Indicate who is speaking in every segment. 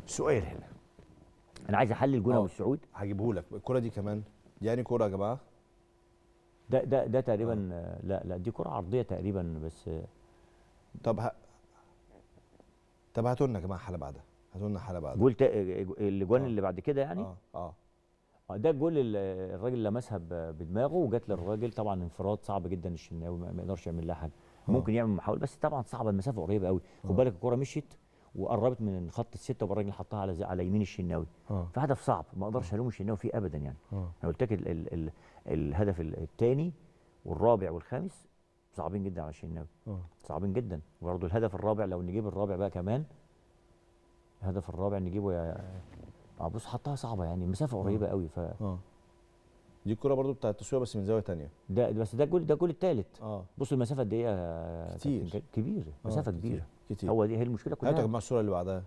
Speaker 1: سؤال هنا
Speaker 2: انا عايز احلل جونه
Speaker 1: آه.
Speaker 2: والسعود
Speaker 1: هجيبه لك الكره دي كمان دي يعني كره يا جماعه
Speaker 2: ده ده ده تقريبا آه. لا لا دي كره عرضيه تقريبا بس آه،
Speaker 1: طب ه... طب هاتوا لنا يا جماعه حاله بعدها هاتوا لنا حاله بعدها
Speaker 2: جول تا- آه، الاجوان
Speaker 1: آه.
Speaker 2: اللي بعد كده يعني
Speaker 1: اه اه
Speaker 2: آه، ده الجول اللي الراجل لمسها ب- بدماغه وجات للراجل طبعا انفراد صعب جدا الشناوي ما ما يقدرش يعمل لها حاجه ممكن يعمل محاوله بس طبعا صعبه المسافه قريبه قوي خد بالك الكره مشيت وقربت من خط السته والراجل حطها على زي- على يمين الشناوي
Speaker 1: اه
Speaker 2: فهدف صعب ما اقدرش الوم الشناوي فيه ابدا يعني
Speaker 1: اه
Speaker 2: انا قلت لك ال ال ال الهدف الثاني والرابع والخامس صعبين جدا على الشناوي
Speaker 1: اه
Speaker 2: صعبين جدا وبرضه الهدف الرابع لو نجيب الرابع بقى كمان الهدف الرابع نجيبه يا اه بص حطها صعبه يعني المسافه قريبه قوي ف
Speaker 1: اه دي الكره برضو بتاعت التسويه بس من زاويه تانية
Speaker 2: ده بس ده الجول ده الجول الثالث
Speaker 1: اه
Speaker 2: بص المسافه قد ايه يا
Speaker 1: كتير.
Speaker 2: كابتن كريم؟ كبير
Speaker 1: آه،
Speaker 2: مسافه
Speaker 1: كتير،
Speaker 2: كبيره
Speaker 1: كتير
Speaker 2: هو دي هي المشكله
Speaker 1: هاتوا يا
Speaker 2: كلها
Speaker 1: جماعه الصوره اللي بعدها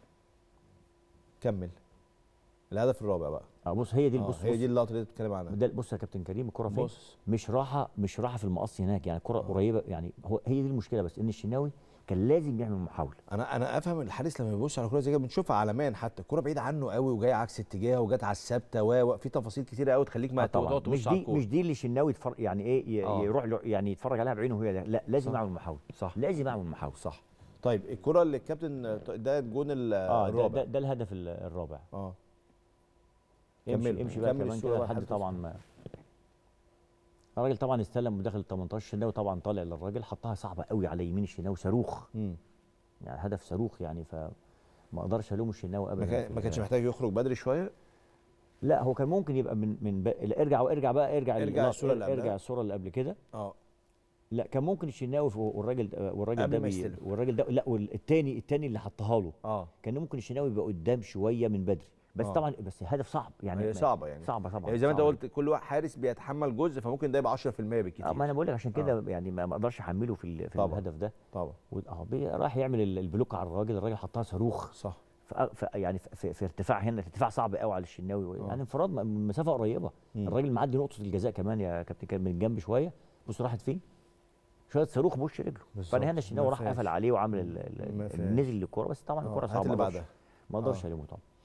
Speaker 1: كمل الهدف الرابع بقى
Speaker 2: اه بص هي دي
Speaker 1: آه
Speaker 2: بص
Speaker 1: هي دي اللقطه اللي انت بتتكلم عنها
Speaker 2: ده بص يا كابتن كريم الكره فين
Speaker 1: بص
Speaker 2: مش راحه مش راحه في المقص هناك يعني الكره قريبه يعني هو هي دي المشكله بس ان الشناوي كان لازم يعمل محاوله
Speaker 1: انا انا افهم الحارس لما يبص على كره زي كده بنشوفها علمان حتى الكره بعيده عنه قوي وجايه عكس اتجاهه وجت على الثابته و و- في تفاصيل كتيره قوي تخليك ما
Speaker 2: آه طبعا
Speaker 1: تقعد
Speaker 2: مش
Speaker 1: تبص على
Speaker 2: دي
Speaker 1: الكوره
Speaker 2: مش دي اللي الشناوي يتفرج يعني ايه ي-
Speaker 1: آه.
Speaker 2: يروح له يعني يتفرج عليها بعينه وهي ده. لا لازم
Speaker 1: صح.
Speaker 2: يعمل محاوله
Speaker 1: صح
Speaker 2: لازم يعمل محاوله
Speaker 1: صح طيب الكره اللي الكابتن ده الجون ال-
Speaker 2: اه ده,
Speaker 1: الرابع
Speaker 2: ده, ده الهدف ال- الرابع
Speaker 1: اه
Speaker 2: امشي
Speaker 1: كمل-
Speaker 2: امشي بقى
Speaker 1: كمل
Speaker 2: كمان
Speaker 1: الصورة
Speaker 2: كده
Speaker 1: بقى
Speaker 2: لحد
Speaker 1: لحد
Speaker 2: طبعا ما الراجل طبعا استلم وداخل ال 18 الشناوي طبعا طالع للراجل حطها صعبه قوي على يمين الشناوي صاروخ
Speaker 1: مم.
Speaker 2: يعني هدف صاروخ يعني ف ما اقدرش الوم الشناوي ابدا
Speaker 1: ما كان-
Speaker 2: في
Speaker 1: ما كانش
Speaker 2: ال-
Speaker 1: محتاج يخرج بدري شويه
Speaker 2: لا هو كان ممكن يبقى من من ب... لا، ارجع وارجع بقى ارجع
Speaker 1: ارجع
Speaker 2: لا،
Speaker 1: الصورة اللي قبلها.
Speaker 2: ارجع الصوره اللي قبل كده
Speaker 1: اه
Speaker 2: لا كان ممكن الشناوي في- والراجل والراجل
Speaker 1: قبل
Speaker 2: ده
Speaker 1: ما
Speaker 2: بي...
Speaker 1: يستلم.
Speaker 2: والراجل ده لا والتاني التاني اللي حطها له
Speaker 1: اه
Speaker 2: كان ممكن الشناوي يبقى قدام شويه من بدري بس
Speaker 1: آه.
Speaker 2: طبعا بس هدف صعب يعني
Speaker 1: هي
Speaker 2: ما-
Speaker 1: صعبه يعني
Speaker 2: صعبه طبعا
Speaker 1: يعني زي ما انت
Speaker 2: صعبة
Speaker 1: قلت كل واحد حارس بيتحمل جزء فممكن ده يبقى 10% بالكتير
Speaker 2: اه ما انا بقول لك عشان كده يعني ما ما اقدرش احمله في ال- في
Speaker 1: طبعا.
Speaker 2: الهدف ده
Speaker 1: طبعا
Speaker 2: و- اه بي- راح يعمل ال- البلوك على الراجل الراجل حطها صاروخ
Speaker 1: صح
Speaker 2: ف ف يعني في, في, في ارتفاع هنا ارتفاع صعب قوي على الشناوي
Speaker 1: آه.
Speaker 2: يعني انفراد م- من مسافه قريبه
Speaker 1: مم.
Speaker 2: الراجل معدي نقطه الجزاء كمان يا كابتن كان من الجنب شويه بص راحت فين شويه صاروخ بوش رجله
Speaker 1: بالظبط.
Speaker 2: فانا هنا الشناوي
Speaker 1: ما
Speaker 2: راح
Speaker 1: فيهاش.
Speaker 2: قفل عليه وعمل ال- ال-
Speaker 1: ما
Speaker 2: ال-
Speaker 1: فيهاش.
Speaker 2: نزل للكوره بس طبعا
Speaker 1: آه،
Speaker 2: الكوره
Speaker 1: هات
Speaker 2: صعبه
Speaker 1: اللي
Speaker 2: ما أقدرش-
Speaker 1: بعدها.
Speaker 2: ما اقدرش
Speaker 1: آه.
Speaker 2: الومه طبعا